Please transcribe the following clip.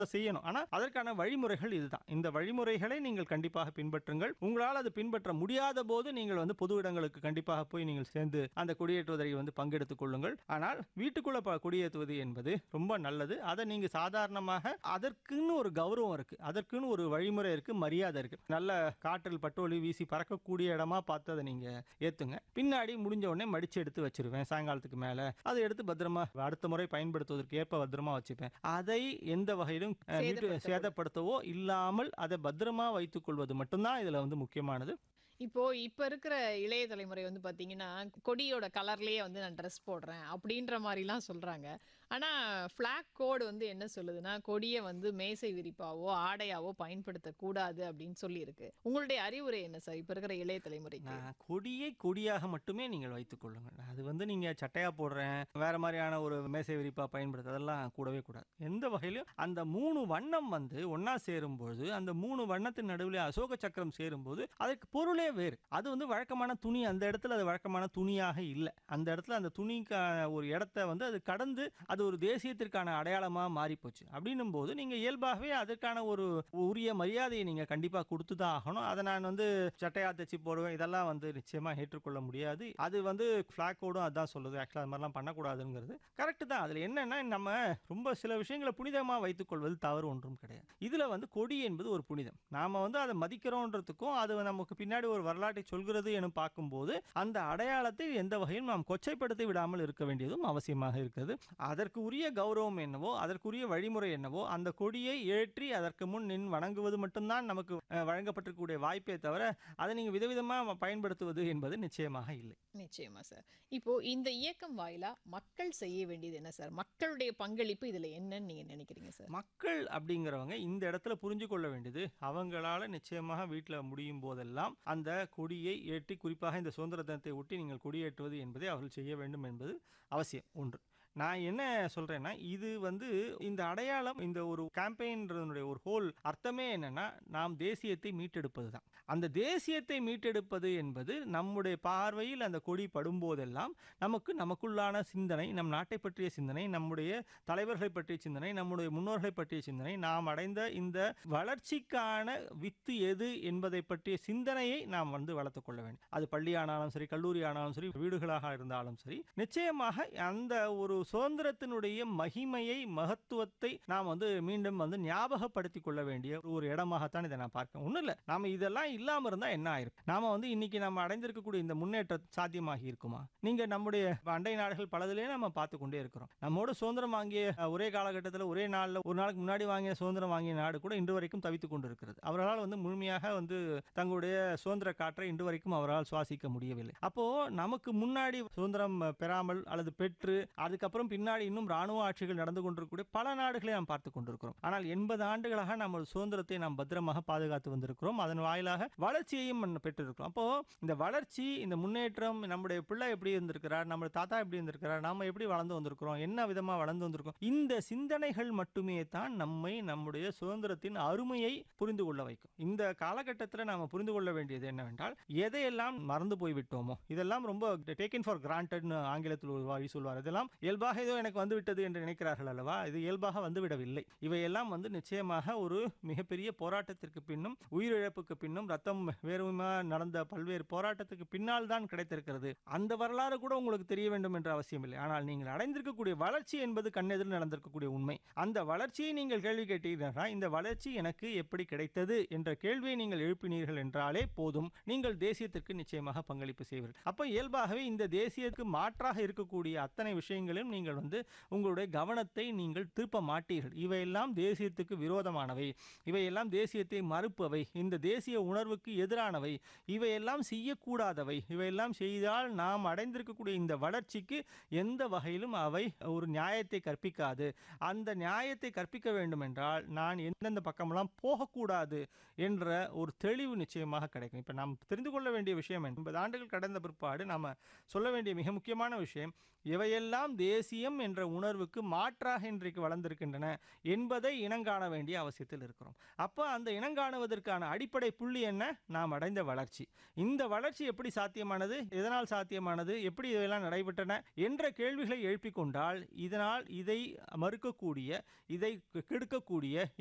செய்யணும் ஆனா அதற்கான வழிமுறைகள் இதுதான் இந்த வழிமுறைகளை நீங்கள் கண்டிப்பாக பின்பற்றுங்கள் உங்களால் அது பின்பற்ற முடியாத போது நீங்கள் வந்து பொது இடங்களுக்கு கண்டிப்பாக போய் நீங்கள் சேர்ந்து அந்த கொடியேற்றுவதை வந்து பங்கெடுத்துக் கொள்ளுங்கள் ஆனால் வீட்டுக்குள்ள ப- கொடியேற்றுவது என்பது ரொம்ப நல்லது அதை நீங்க சாதாரணமாக அதற்குன்னு ஒரு கௌரவம் இருக்கு அதற்குன்னு ஒரு வழிமுறை இருக்கு மரியாதை இருக்கு நல்ல காற்றில் பட்டோலி வீசி பறக்கக்கூடிய இடமா பார்த்து அதை நீங்க ஏத்துங்க பின்னாடி முடிஞ்ச உடனே மடிச்சு எடுத்து வச்சிருவேன் சாயங்காலத்துக்கு மேல அதை எடுத்து பத்திரமா அடுத்த முறை பயன்படுத்துவதற்கு ஏற்ப பத்திரமா வச்சுப்பேன் அதை எந்த வகையிலும் அஹ், மீட்டு சேதப்படுத்தக்கூடாது. சேதப்படுத்தவோ இல்லாமல் அதை பத்திரமா வைத்துக் கொள்வது மட்டும்தான் இதுல வந்து முக்கியமானது இப்போ இப்ப இருக்கிற இளைய தலைமுறை வந்து பாத்தீங்கன்னா கொடியோட கலர்லயே வந்து நான் ட்ரெஸ் போடுறேன் அப்படின்ற மாதிரிலாம் சொல்றாங்க ஆனா ஃபிளாக் கோடு வந்து என்ன சொல்லுதுன்னா கொடியை வந்து மேசை விரிப்பாவோ ஆடையாவோ பயன்படுத்தக்கூடாது அப்படின்னு சொல்லி இருக்கு உங்களுடைய அறிவுரை என்ன சார் இப்ப இருக்கிற இளைய தலைமுறைக்கு நான் கொடியை கொடியாக மட்டுமே நீங்கள் வைத்துக் கொள்ளுங்கள் அது வந்து நீங்க சட்டையா போடுறேன் வேற மாதிரியான ஒரு மேசை விரிப்பா பயன்படுத்த அதெல்லாம் கூடவே கூடாது எந்த வகையிலும் அந்த மூணு வண்ணம் வந்து ஒண்ணா சேரும்போது அந்த மூணு வண்ணத்தின் நடுவில் அசோக சக்கரம் சேரும்போது அதற்கு பொருளே வேறு அது வந்து வழக்கமான துணி அந்த இடத்துல அது வழக்கமான துணியாக இல்லை அந்த இடத்துல அந்த துணிக்கான ஒரு இடத்த வந்து அது கடந்து அது ஒரு தேசியத்திற்கான அடையாளமா மாறி போச்சு அப்படின்னும் போது நீங்க இயல்பாகவே அதற்கான ஒரு உரிய மரியாதையை நீங்க கண்டிப்பா கொடுத்து தான் ஆகணும் அதை நான் வந்து சட்டையா தைச்சு போடுவேன் இதெல்லாம் வந்து நிச்சயமா ஏற்றுக்கொள்ள முடியாது அது வந்து ஃபிளாக் கோடும் அதான் சொல்லுது ஆக்சுவலாக அது மாதிரிலாம் பண்ணக்கூடாதுங்கிறது கரெக்ட் தான் அதுல என்னன்னா நம்ம ரொம்ப சில விஷயங்களை புனிதமா வைத்துக் கொள்வது தவறு ஒன்றும் கிடையாது இதுல வந்து கொடி என்பது ஒரு புனிதம் நாம வந்து அதை மதிக்கிறோன்றதுக்கும் அது நமக்கு பின்னாடி ஒரு வரலாற்றை சொல்கிறது என பார்க்கும்போது அந்த அடையாளத்தை எந்த வகையிலும் நாம் கொச்சைப்படுத்தி விடாமல் இருக்க வேண்டியதும் அவசியமாக இருக்கிறது அதற்கு உரிய கௌரவம் என்னவோ அதற்குரிய வழிமுறை என்னவோ அந்த கொடியை ஏற்றி அதற்கு முன் நின் வணங்குவது மட்டும்தான் நமக்கு அஹ், வழங்கப்பட்டிருக்கக்கூடிய வாய்ப்பே தவிர அதை நீங்க விதவிதமா பயன்படுத்துவது என்பது நிச்சயமாக இல்லை நிச்சயமா சார் இப்போ இந்த இயக்கம் வாயிலா மக்கள் செய்ய வேண்டியது என்ன சார் மக்களுடைய பங்களிப்பு இதுல என்னன்னு நீங்க நினைக்கிறீங்க சார் மக்கள் அப்படிங்கிறவங்க இந்த இடத்துல புரிஞ்சு கொள்ள வேண்டியது அவங்களால நிச்சயமாக வீட்டில் முடியும் போதெல்லாம் அந்த கொடியை ஏற்றி குறிப்பாக இந்த சுதந்திர தினத்தை ஒட்டி நீங்கள் கொடியேற்றுவது என்பதை அவர்கள் செய்ய வேண்டும் என்பது அவசியம் ஒன்று நான் என்ன சொல்றேன்னா இது வந்து இந்த அடையாளம் இந்த ஒரு கேம்பெயின்றதனுடைய ஒரு ஹோல் அர்த்தமே என்னன்னா நாம் தேசியத்தை மீட்டெடுப்பது தான் அந்த தேசியத்தை மீட்டெடுப்பது என்பது நம்முடைய பார்வையில் அந்த கொடி படும்போதெல்லாம் நமக்கு நமக்குள்ளான சிந்தனை நம் நாட்டை பற்றிய சிந்தனை நம்முடைய தலைவர்களை பற்றிய சிந்தனை நம்முடைய முன்னோர்களை பற்றிய சிந்தனை நாம் அடைந்த இந்த வளர்ச்சிக்கான வித்து எது என்பதை பற்றிய சிந்தனையை நாம் வந்து வளர்த்துக் கொள்ள வேண்டும் அது பள்ளி ஆனாலும் சரி கல்லூரி ஆனாலும் சரி வீடுகளாக இருந்தாலும் சரி நிச்சயமாக அந்த ஒரு சுதந்திரத்தினுடைய மகிமையை மகத்துவத்தை நாம் வந்து மீண்டும் வந்து ஞாபகப்படுத்திக் கொள்ள வேண்டிய ஒரு இடமாகத்தான் இதை நான் பார்க்கிறேன் ஒன்றும் இல்லை நாம இதெல்லாம் இல்லாம இருந்தா என்ன ஆயிருக்கும் நாம வந்து இன்னைக்கு நம்ம அடைந்திருக்கக்கூடிய இந்த முன்னேற்றம் சாத்தியமாகி இருக்குமா நீங்க நம்முடைய அண்டை நாடுகள் பலதிலே நம்ம பார்த்து கொண்டே இருக்கிறோம் நம்மோட சுதந்திரம் வாங்கிய அஹ், ஒரே காலகட்டத்தில் ஒரே நாளில் ஒரு நாளுக்கு முன்னாடி வாங்கிய சுதந்திரம் வாங்கிய நாடு கூட இன்று வரைக்கும் தவித்துக் கொண்டு இருக்கிறது அவரால் வந்து முழுமையாக வந்து தங்களுடைய சுதந்திர காற்றை இன்று வரைக்கும் அவரால் சுவாசிக்க முடியவில்லை அப்போ நமக்கு முன்னாடி சுதந்திரம் அஹ், பெறாமல் அல்லது பெற்று அதுக்கப்புறம் பின்னாடி இன்னும் ராணுவ ஆட்சிகள் நடந்து கொண்டிருக்கக்கூடிய பல நாடுகளை நாம் பார்த்து கொண்டிருக்கிறோம் ஆனால் எண்பது ஆண்டுகளாக நம்ம சுதந்திரத்தை நாம் பத்திரமாக பாதுகாத்து வந்திருக்கிறோம் அதன் வாயிலாக வளர்ச்சியையும் நம்ம பெற்றிருக்கிறோம் அப்போ இந்த வளர்ச்சி இந்த முன்னேற்றம் நம்முடைய பிள்ளை எப்படி இருந்திருக்கிறார் நம்முடைய தாத்தா எப்படி இருந்திருக்கிறார் நாம எப்படி வளர்ந்து வந்திருக்கிறோம் என்ன விதமா வளர்ந்து வந்திருக்கோம் இந்த சிந்தனைகள் மட்டுமே தான் நம்மை நம்முடைய சுதந்திரத்தின் அருமையை புரிந்து கொள்ள வைக்கும் இந்த காலகட்டத்தில் நாம புரிந்து கொள்ள வேண்டியது என்னவென்றால் எதையெல்லாம் மறந்து போய் விட்டோமோ இதெல்லாம் ரொம்ப டேக்கன் ஃபார் கிராண்டட்னு ஆங்கிலத்தில் ஒரு வழி சொல்வார் இதெல்லாம் இயல்பாக ஏதோ எனக்கு வந்து விட்டது என்று நினைக்கிறார்கள் அல்லவா இது இயல்பாக வந்து விடவில்லை இவையெல்லாம் வந்து நிச்சயமாக ஒரு மிகப்பெரிய போராட்டத்திற்கு பின்னும் உயிரிழப்புக்கு பின்னும் ரத்தம் வேறுமா நடந்த பல்வேறு போராட்டத்துக்கு பின்னால் தான் கிடைத்திருக்கிறது அந்த வரலாறு கூட உங்களுக்கு தெரிய வேண்டும் என்ற அவசியம் இல்லை ஆனால் நீங்கள் அடைந்திருக்கக்கூடிய வளர்ச்சி என்பது கண்ணெதிரில் நடந்திருக்கக்கூடிய உண்மை அந்த வளர்ச்சியை நீங்கள் கேள்வி கேட்டீர்களா இந்த வளர்ச்சி எனக்கு எப்படி கிடைத்தது என்ற கேள்வியை நீங்கள் எழுப்பினீர்கள் என்றாலே போதும் நீங்கள் தேசியத்திற்கு நிச்சயமாக பங்களிப்பு செய்வீர்கள் அப்ப இயல்பாகவே இந்த தேசியத்துக்கு மாற்றாக இருக்கக்கூடிய அத்தனை விஷயங்களையும் நீங்கள் வந்து உங்களுடைய கவனத்தை நீங்கள் திருப்ப மாட்டீர்கள் இவையெல்லாம் தேசியத்துக்கு விரோதமானவை இவையெல்லாம் தேசியத்தை மறுப்பவை இந்த தேசிய உணர்வுக்கு எதிரானவை இவையெல்லாம் செய்யக்கூடாதவை இவையெல்லாம் செய்தால் நாம் அடைந்திருக்கக்கூடிய இந்த வளர்ச்சிக்கு எந்த வகையிலும் அவை ஒரு நியாயத்தை கற்பிக்காது அந்த நியாயத்தை கற்பிக்க வேண்டும் என்றால் நான் எந்தெந்த பக்கமெல்லாம் போகக்கூடாது என்ற ஒரு தெளிவு நிச்சயமாக கிடைக்கும் இப்போ நாம் தெரிந்து கொள்ள வேண்டிய விஷயம் எண்பது ஆண்டுகள் கடந்த பிற்பாடு நாம் சொல்ல வேண்டிய மிக முக்கியமான விஷயம் இவையெல்லாம் தேசிய தேசியம் என்ற உணர்வுக்கு மாற்றாக இன்றைக்கு வளர்ந்திருக்கின்றன என்பதை இனங்காண வேண்டிய அவசியத்தில் இருக்கிறோம் அப்போ அந்த இனங்காணுவதற்கான அடிப்படை புள்ளி என்ன நாம் அடைந்த வளர்ச்சி இந்த வளர்ச்சி எப்படி சாத்தியமானது எதனால் சாத்தியமானது எப்படி இதெல்லாம் நடைபெற்றன என்ற கேள்விகளை எழுப்பிக் கொண்டால் இதனால் இதை மறுக்கக்கூடிய இதை கெடுக்கக்கூடிய